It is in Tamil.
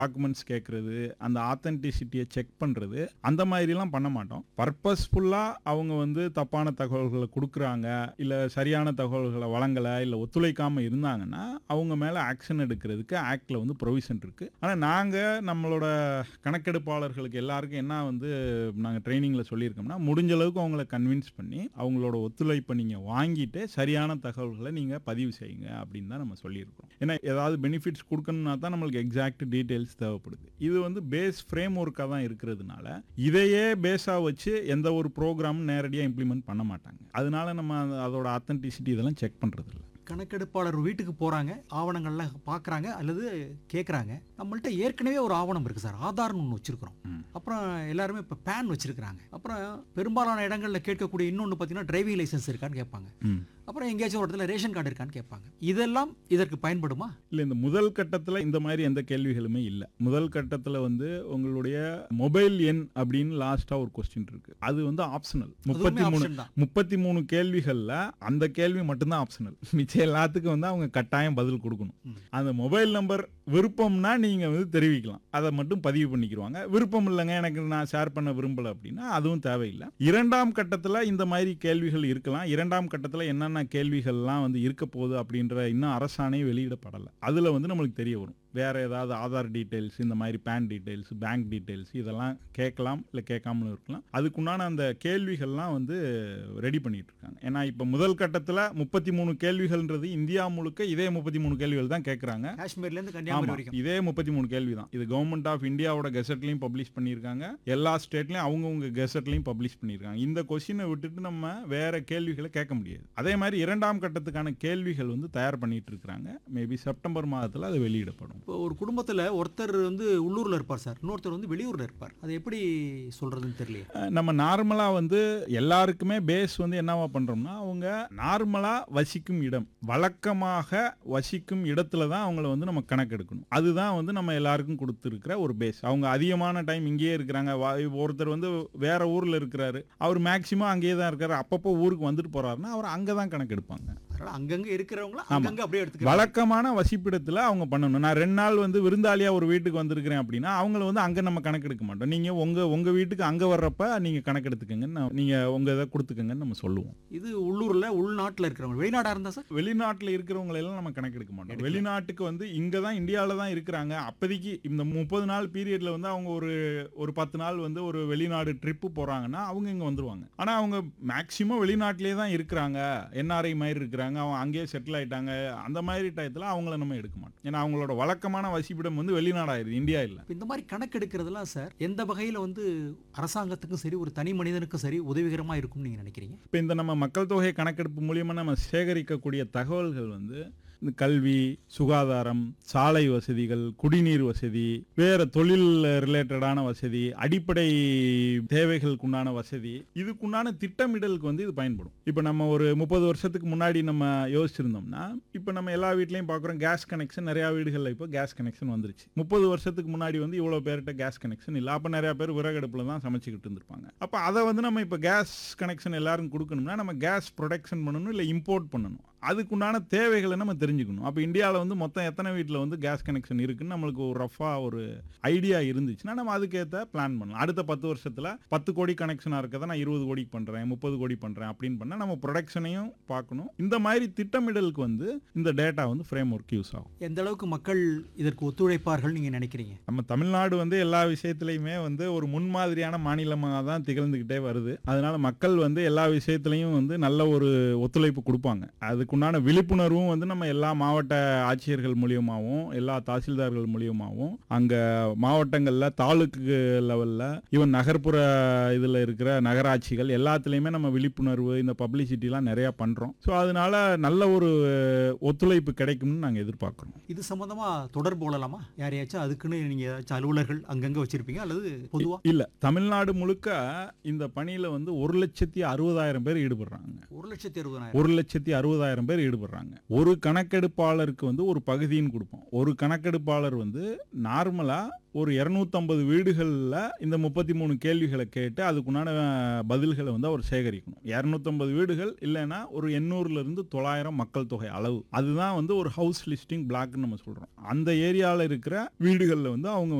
டாக்குமெண்ட்ஸ் கேட்குறது அந்த ஆத்தென்டிசிட்டியை செக் பண்ணுறது அந்த மாதிரிலாம் பண்ண மாட்டோம் பர்பஸ்ஃபுல்லாக அவங்க வந்து தப்பான தகவல்களை கொடுக்குறாங்க இல்லை சரியான தகவல்களை வழங்கலை இல்லை ஒத்துழைக்காமல் இருந்தாங்கன்னா அவங்க மேலே ஆக்ஷன் எடுக்கிறதுக்கு ஆக்டில் வந்து ப்ரொவிஷன் இருக்குது ஆனால் நாங்கள் நம்மளோட கணக்கெடுப்பாளர்களுக்கு எல்லாருக்கும் என்ன வந்து நாங்கள் ட்ரைனிங்கில் சொல்லியிருக்கோம்னா முடிஞ்ச அளவுக்கு அவங்கள கன்வின்ஸ் பண்ணி அவங்களோட ஒத்துழைப்பை நீங்கள் வாங்கிட்டு சரியான தகவல்களை நீங்கள் பதிவு செய்யுங்க அப்படின்னு தான் நம்ம சொல்லியிருக்கோம் ஏன்னா ஏதாவது பெனிஃபிட்ஸ் கொடுக்கணும்னா தான் நம்மளுக்கு எக்ஸாக்ட் டீட்டெயில்ஸ் தேவைப்படுது இது வந்து பேஸ் ஃப்ரேம் ஒர்க்காக தான் இருக்கிறதுனால இதையே பேஸாக வச்சு எந்த ஒரு ப்ரோக்ராமும் நேரடியாக இம்ப்ளிமெண்ட் பண்ண மாட்டாங்க அதனால நம்ம அந்த- அதோட ஆத்தென்டிசிட்டி இதெல்லாம் செக் பண்ணுறது இல்லை கணக்கெடுப்பாளர் வீட்டுக்கு போகிறாங்க ஆவணங்கள்லாம் பார்க்குறாங்க அல்லது கேட்குறாங்க நம்மள்ட்ட ஏற்கனவே ஒரு ஆவணம் இருக்குது சார் ஆதார்னு ஒன்று வச்சுருக்கிறோம் ம். அப்புறம் எல்லாருமே இப்போ பேன் வச்சுருக்கிறாங்க அப்புறம் பெரும்பாலான இடங்களில் கேட்கக்கூடிய இன்னொன்று பார்த்தீங்கன்னா டிரைவிங் லைசன்ஸ் இருக்கான்னு கேட்பாங்க ம் அப்புறம் எங்கேயாச்சும் ஒரு இடத்துல ரேஷன் கார்டு இருக்கான்னு கேட்பாங்க இதெல்லாம் இதற்கு பயன்படுமா இல்லை இந்த முதல் கட்டத்தில் இந்த மாதிரி எந்த கேள்விகளுமே இல்லை முதல் கட்டத்தில் வந்து உங்களுடைய மொபைல் எண் அப்படின்னு லாஸ்ட்டாக ஒரு கொஸ்டின் இருக்கு அது வந்து ஆப்ஷனல் முப்பத்தி மூணு ஆப்ஷன் தான் முப்பத்தி மூணு கேள்விகளில் அந்த கேள்வி மட்டும்தான் ஆப்ஷனல் மிச்சம் எல்லாத்துக்கும் வந்து அவங்க கட்டாயம் பதில் கொடுக்கணும் ம். அந்த மொபைல் நம்பர் விருப்பம்னா நீங்கள் வந்து தெரிவிக்கலாம் அதை மட்டும் பதிவு பண்ணிக்கிருவாங்க விருப்பம் இல்லைங்க எனக்கு நான் ஷேர் பண்ண விரும்பலை அப்படின்னா அதுவும் தேவையில்லை இரண்டாம் கட்டத்தில் இந்த மாதிரி கேள்விகள் இருக்கலாம் இரண்டாம் கட்டத்தில் என்னென்ன கேள்விகள்லாம் வந்து இருக்க போகுது அப்படின்ற இன்னும் அரசாணை வெளியிடப்படலை அதில் வந்து நம்மளுக்கு தெரிய வரும் வேற ஏதாவது ஆதார் டீட்டெயில்ஸ் இந்த மாதிரி பேன் டீட்டெயில்ஸ் பேங்க் டீட்டெயில்ஸ் இதெல்லாம் கேட்கலாம் இல்லை கேட்காமலும் இருக்கலாம் அதுக்குண்டான அந்த கேள்விகள்லாம் வந்து ரெடி பண்ணிட்டு இருக்காங்க ஏன்னா இப்போ முதல் கட்டத்தில் முப்பத்தி மூணு கேள்விகள்ன்றது இந்தியா முழுக்க இதே முப்பத்தி மூணு கேள்விகள் தான் கேட்குறாங்க காஷ்மீர்லேருந்து கன்னியாகுமரி ஆமா வரைக்கும் இதே முப்பத்தி மூணு கேள்வி தான் இது கவர்மெண்ட் ஆஃப் இந்தியாவோட கெசட்லையும் பப்ளிஷ் பண்ணியிருக்காங்க எல்லா ஸ்டேட்லையும் அவங்கவுங்க கெசட்லையும் பப்ளிஷ் பண்ணியிருக்காங்க இந்த கொஸ்டினை விட்டுட்டு நம்ம வேற கேள்விகளை கேட்க முடியாது அதே மாதிரி இரண்டாம் கட்டத்துக்கான கேள்விகள் வந்து தயார் பண்ணிட்டு இருக்காங்க மேபி செப்டம்பர் மாதத்தில் அது வெளியிடப்படும் இப்போ ஒரு குடும்பத்தில் ஒருத்தர் வந்து உள்ளூரில் இருப்பார் சார் இன்னொருத்தர் வந்து வெளியூரில் இருப்பார் அது எப்படி சொல்கிறதுன்னு தெரியலையே அஹ் நம்ம நார்மலாக வந்து எல்லாருக்குமே பேஸ் வந்து என்னவா பண்ணுறோம்னா அவங்க நார்மலாக வசிக்கும் இடம் வழக்கமாக வசிக்கும் இடத்துல தான் அவங்கள வந்து நம்ம கணக்கெடுக்கணும் அதுதான் வந்து நம்ம எல்லாருக்கும் கொடுத்துருக்கிற ஒரு பேஸ் அவங்க அதிகமான டைம் இங்கேயே இருக்கிறாங்க வா- ஒருத்தர் வந்து வேற ஊரில் இருக்கிறாரு அவர் மேக்சிமம் அங்கேயே தான் இருக்காரு அப்பப்போ ஊருக்கு வந்துட்டு போறாருன்னா அவர் அங்கே தான் கணக்கெடுப்பாங்க அதனால் அங்கங்கே இருக்கிறவங்கள அங்கங்கே அப்படியே எடுத்துக்கலாம் வழக்கமான வசிப்பிடத்தில் அவங்க பண்ணணும் நான் ரெண்டு நாள் வந்து விருந்தாளியாக ஒரு வீட்டுக்கு வந்திருக்கிறேன் அப்படின்னா அவங்கள வந்து அங்கே நம்ம கணக்கெடுக்க மாட்டோம் நீங்கள் உங்கள் உங்கள் வீட்டுக்கு அங்கே வர்றப்ப நீங்கள் கணக்கெடுத்துக்கங்கன்னு நீங்கள் உங்கள் இதை கொடுத்துக்கங்கன்னு நம்ம சொல்லுவோம் இது உள்ளூரில் உள்நாட்டில் இருக்கிறவங்க வெளிநாடாக இருந்தால் சார் வெளிநாட்டில் இருக்கிறவங்கள எல்லாம் நம்ம கணக்கெடுக்க மாட்டோம் வெளிநாட்டுக்கு வந்து இங்கே தான் இந்தியாவில் தான் இருக்கிறாங்க அப்போதைக்கு இந்த முப்பது நாள் பீரியடில் வந்து அவங்க ஒரு ஒரு பத்து நாள் வந்து ஒரு வெளிநாடு ட்ரிப்பு போகிறாங்கன்னா அவங்க இங்கே வந்துருவாங்க ஆனால் அவங்க மேக்சிமம் வெளிநாட்டிலே தான் இருக்கிறாங்க என்ஆர்ஐ மாதிரி இருக்கிறாங்க அவங்க அங்கேயே செட்டில் ஆயிட்டாங்க அந்த மாதிரி டயத்தில் அவங்கள நம்ம எடுக்க மாட்டோம் ஏன்னா அவங்களோட வழக்கமான வசிப்பிடம் வந்து வெளிநாடாயிருது இந்தியா இல்லை இப்ப இந்த மாதிரி கணக்கெடுக்கிறதுலாம் சார் எந்த வகையில் வந்து அரசாங்கத்துக்கும் சரி ஒரு தனி மனிதனுக்கும் சரி உதவிகரமாக இருக்கும்னு நீங்கள் நினைக்கிறீங்க இப்போ இந்த நம்ம மக்கள் தொகை கணக்கெடுப்பு மூலியமாக நம்ம சேகரிக்கக்கூடிய தகவல்கள் வந்து இந்த கல்வி சுகாதாரம் சாலை வசதிகள் குடிநீர் வசதி வேற தொழில் ரிலேட்டடான வசதி அடிப்படை தேவைகளுக்குண்டான வசதி இதுக்குண்டான திட்டமிடலுக்கு வந்து இது பயன்படும் இப்போ நம்ம ஒரு முப்பது வருஷத்துக்கு முன்னாடி நம்ம யோசிச்சிருந்தோம்னா இப்போ நம்ம எல்லா வீட்லையும் பார்க்குறோம் கேஸ் கனெக்ஷன் நிறையா வீடுகளில் இப்போ கேஸ் கனெக்ஷன் வந்துருச்சு முப்பது வருஷத்துக்கு முன்னாடி வந்து இவ்வளோ பேர்கிட்ட கேஸ் கனெக்ஷன் இல்லை அப்போ நிறையா பேர் விறகடுப்பில் தான் சமைச்சிக்கிட்டு இருந்திருப்பாங்க அப்போ அதை வந்து நம்ம இப்போ கேஸ் கனெக்ஷன் எல்லாரும் கொடுக்கணும்னா நம்ம கேஸ் ப்ரொடக்ஷன் பண்ணணும் இல்லை இம்போர்ட் பண்ணணும் அதுக்குண்டான தேவைகளை நம்ம தெரிஞ்சுக்கணும் அப்போ இந்தியாவில் வந்து மொத்தம் எத்தனை வீட்டில் வந்து கேஸ் கனெக்ஷன் இருக்குன்னு நம்மளுக்கு ஒரு ரஃபாக ஒரு ஐடியா இருந்துச்சுன்னா நம்ம அதுக்கேற்ற பிளான் பண்ணலாம் அடுத்த பத்து வருஷத்தில் பத்து கோடி கனெக்ஷனாக இருக்கதை நான் இருபது கோடிக்கு பண்ணுறேன் முப்பது கோடி பண்ணுறேன் அப்படின்னு பண்ணால் நம்ம ப்ரொடக்ஷனையும் பார்க்கணும் இந்த மாதிரி திட்டமிடலுக்கு வந்து இந்த டேட்டா வந்து ஃப்ரேம் ஒர்க் யூஸ் ஆகும் எந்த அளவுக்கு மக்கள் இதற்கு ஒத்துழைப்பார்கள் நீங்கள் நினைக்கிறீங்க நம்ம தமிழ்நாடு வந்து எல்லா விஷயத்துலையுமே வந்து ஒரு முன்மாதிரியான மாநிலமாக தான் திகழ்ந்துக்கிட்டே வருது அதனால மக்கள் வந்து எல்லா விஷயத்துலையும் வந்து நல்ல ஒரு ஒத்துழைப்பு கொடுப்பாங்க அதுக்குண்டான விழிப்புணர்வும் வந்து நம்ம எல்லா மாவட்ட ஆட்சியர்கள் மூலியமாகவும் எல்லா தாசில்தார்கள் மூலியமாகவும் அங்கே மாவட்டங்களில் தாலுக்கு லெவலில் ஈவன் நகர்ப்புற இதில் இருக்கிற நகராட்சிகள் எல்லாத்துலேயுமே நம்ம விழிப்புணர்வு இந்த பப்ளிசிட்டிலாம் நிறையா பண்ணுறோம் ஸோ அதனால நல்ல ஒரு ஒத்துழைப்பு கிடைக்கும்னு நாங்கள் எதிர்பார்க்குறோம் இது சம்மந்தமாக தொடர்பு கொள்ளலாமா யாரையாச்சும் அதுக்குன்னு நீங்கள் ஏதாச்சும் அலுவலர்கள் அங்கங்கே வச்சுருப்பீங்க அல்லது பொதுவாக இல்ல தமிழ்நாடு முழுக்க இந்த பணியில வந்து ஒரு லட்சத்தி அறுபதாயிரம் பேர் ஈடுபடுறாங்க ஒரு லட்சத்தி அறுபதாயிரம் ஒரு லட்சத்தி அறுபதாயிரம் பத்தாயிரம் பேர் ஈடுபடுறாங்க ஒரு கணக்கெடுப்பாளருக்கு வந்து ஒரு பகுதின்னு கொடுப்போம் ஒரு கணக்கெடுப்பாளர் வந்து நார்மலா ஒரு இரநூத்தம்பது வீடுகளில் இந்த முப்பத்தி மூணு கேள்விகளை கேட்டு அதுக்குண்டான அஹ், பதில்களை வந்து அவர் சேகரிக்கணும் இரநூத்தம்பது வீடுகள் இல்லைன்னா ஒரு எண்ணூறுல இருந்து தொள்ளாயிரம் மக்கள் தொகை அளவு அதுதான் வந்து ஒரு ஹவுஸ் லிஸ்டிங் பிளாக்னு நம்ம சொல்றோம் அந்த ஏரியாவில் இருக்கிற வீடுகளில் வந்து அவங்க